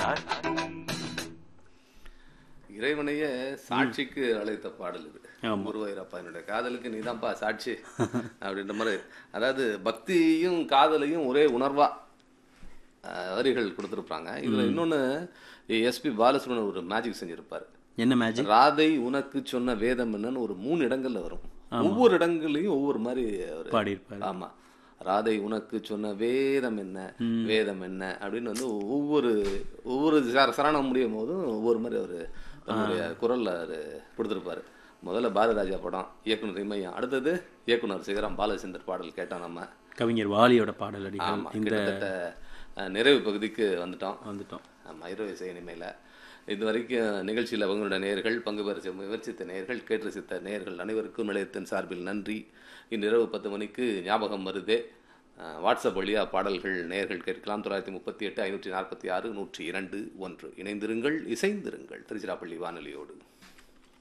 சாட்சி இறைவனையே சாட்சிக்கு அழைத்த பாடல் இது ஆமா. குருவாயூரப்பா என்னுடைய காதலுக்கு நீதான்ப்பா சாட்சி அப்படின்ற மாதிரி அதாவது பக்தியும் காதலையும் ஒரே உணர்வா அஹ், வரிகள் கொடுத்துருப்பாங்க இதுல இன்னொன்னு எஸ்பி பாலசுப்ரமணியன் ஒரு மேஜிக் செஞ்சிருப்பாரு என்ன மேஜிக் ராதை உனக்கு சொன்ன வேதம் என்னன்னு ஒரு மூணு இடங்கள்ல வரும் ஒவ்வொரு இடங்கள்லயும் ஒவ்வொரு மாதிரி அவர் பாடியிருப்பாரு ஆமா ராதை உனக்கு சொன்ன வேதம் என்ன வேதம் என்ன அப்படின்னு வந்து ஒவ்வொரு ஒவ்வொரு சர- சரணம் முடியும் போதும் ஒவ்வொரு மாதிரி அவர் தன்னுடைய குரல்ல அவர் கொடுத்துருப்பாரு முதல்ல பாரதிராஜா படம் இயக்குனர் இமயம் அடுத்தது இயக்குனர் சிகரம் பாலச்சந்தர் பாடல் கேட்டோம் நம்ம கவிஞர் வாலியோட பாடல் அடிகள் ஆமா இந்த கிட்டத்தட்ட அஹ், நிறைவு பகுதிக்கு வந்துட்டோம் வந்துட்டோம் ஆமா இரவு இசை இனிமையில் இது வரைக்கும் நிகழ்ச்சியில் அவங்களோட நேயர்கள் பங்கு பெற முயற்சித்த நேயர்கள் கேட்டு ரசித்த நேயர்கள் அனைவருக்கும் நிலையத்தின் சார்பில் நன்றி இன்று இரவு பத்து மணிக்கு ஞாபகம் வருதே அஹ், வாட்ஸ்அப் வழியாக பாடல்கள் நேயர்கள் கேட்கலாம் தொள்ளாயிரத்தி முப்பத்தி எட்டு ஐநூற்றி நாற்பத்தி ஆறு நூற்றி இரண்டு ஒன்று இணைந்திருங்கள் இசைந்திருங்கள் திருச்சிராப்பள்ளி வானொலியோடு